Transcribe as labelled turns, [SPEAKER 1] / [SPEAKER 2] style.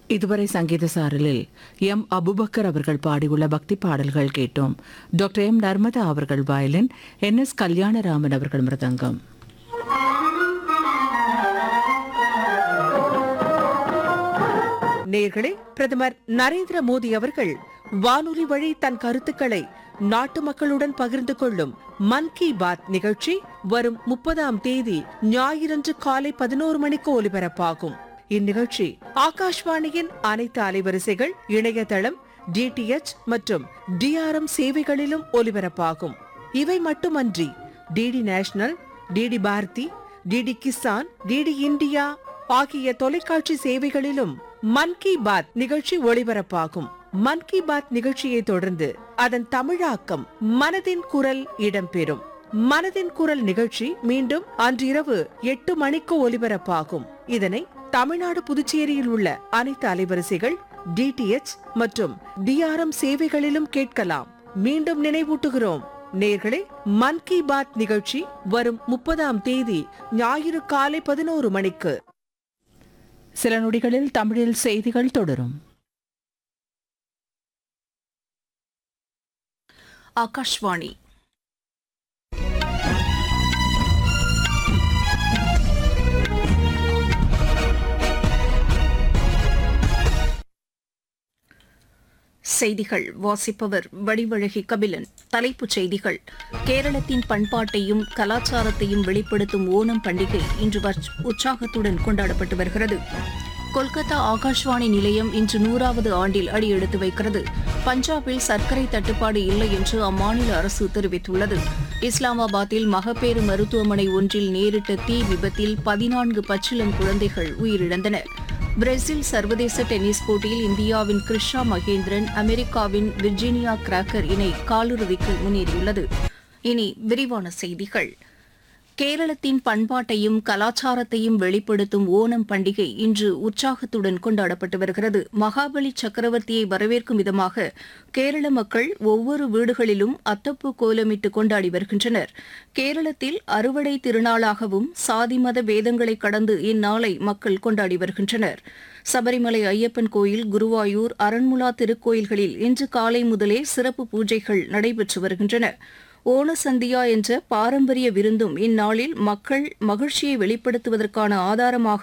[SPEAKER 1] இதுவரை சங்கீத சாரலில் M Abu Bakr அவர்கள் பாடியுள்ள பக்தி பாடல்கள் கேட்டோம் டாக்டர் எம் நர்மதா அவர்கள் வயலின் என் எஸ் கல்யாணராமன் அவர்கள் மிருதங்கம்
[SPEAKER 2] நேர்களே பிரதமர் நரேந்திர மோடி அவர்கள் வானொலி வழி தன் கருத்துக்களை நாட்டு மக்களுடன் பகிர்ந்து கொள்ளும் மன் கி பாத் நிகழ்ச்சி வரும் முப்பதாம் தேதி ஞாயிறன்று காலை பதினோரு மணிக்கு ஒலிபரப்பாகும் இந்நிகழ்ச்சி ஆகாஷ்வாணியின் அனைத்து அலைவரிசைகள் இணையதளம் டிடிஎச் மற்றும் டிஆர்எம் சேவைகளிலும் ஒலிபரப்பாகும் இவை மட்டுமன்றி DD national DD Bharati DD Kisan DD India ஆகிய தொலைக்காட்சி சேவைகளிலும் மன் கி பாத் நிகழ்ச்சி ஒளிபரப்பாகும் மன் கி பாத் நிகழ்ச்சியை தொடர்ந்து அதன் தமிழாக்கம் மனதின் குரல் இடம்பெறும் மனதின் குரல் நிகழ்ச்சி மீண்டும் அன்றிரவு எட்டு மணிக்கு ஒலிபரப்பாகும் இதனை தமிழ்நாடு புதுச்சேரியில் உள்ள அனைத்து அலைவரிசைகள் டிடிஎச் மற்றும் டிஆர்எம் சேவைகளிலும் கேட்கலாம் மீண்டும் நினைவூட்டுகிறோம் நேர்களே மன் கி பாத் நிகழ்ச்சி வரும் முப்பதாம் தேதி ஞாயிறு காலை பதினோரு மணிக்கு
[SPEAKER 1] சில நொடிகளில் தமிழில் செய்திகள் தொடரும்
[SPEAKER 3] ஆகாஷ்வாணி செய்திகள் வாசிப்பவர் வடிவழகி கபிலன் தலைப்புச் செய்திகள் கேரளத்தின் பண்பாட்டையும் கலாச்சாரத்தையும் வெளிப்படுத்தும் ஓணம் பண்டிகை இன்று வற்- உற்சாகத்துடன் கொண்டாடப்பட்டு வருகிறது கொல்கத்தா ஆகாஷ்வாணி நிலையம் இன்று நூறாவது ஆண்டில் அடியெடுத்து வைக்கிறது பஞ்சாபில் சர்க்கரை தட்டுப்பாடு இல்லை என்று அம்மாநில அரசு தெரிவித்துள்ளது இஸ்லாமாபாத்தில் மகப்பேறு மருத்துவமனை ஒன்றில் நேரிட்ட தீ விபத்தில் பதினான்கு பச்சிளம் குழந்தைகள் உயிரிழந்தனர் பிரேசில் சர்வதேச டென்னிஸ் போட்டியில் இந்தியாவின் கிருஷா மகேந்திரன் அமெரிக்காவின் விர்ஜீனியா கிராக்கர் இணை காலிறுதிக்கு முன்னேறியுள்ளது இனி விரிவான செய்திகள் கேரளத்தின் பண்பாட்டையும் கலாச்சாரத்தையும் வெளிப்படுத்தும் ஓணம் பண்டிகை இன்று உற்சாகத்துடன் கொண்டாடப்பட்டு வருகிறது மகாபலி சக்கரவர்த்தியை வரவேற்கும் விதமாக கேரள மக்கள் ஒவ்வொரு வீடுகளிலும் அத்தப்பூ கோலமிட்டு கொண்டாடி வருகின்றனர் கேரளத்தில் அறுவடை திருநாளாகவும் சாதி மத பேதங்களை கடந்து இந்நாளை மக்கள் கொண்டாடி வருகின்றனர் சபரிமலை ஐயப்பன் கோயில் குருவாயூர் அரண்முலா திருக்கோயில்களில் இன்று காலை முதலே சிறப்பு பூஜைகள் நடைபெற்று வருகின்றன ஓணசந்தியா என்ற பாரம்பரிய விருந்தும் இந்நாளில் மக்கள் மகிழ்ச்சியை வெளிப்படுத்துவதற்கான ஆதாரமாக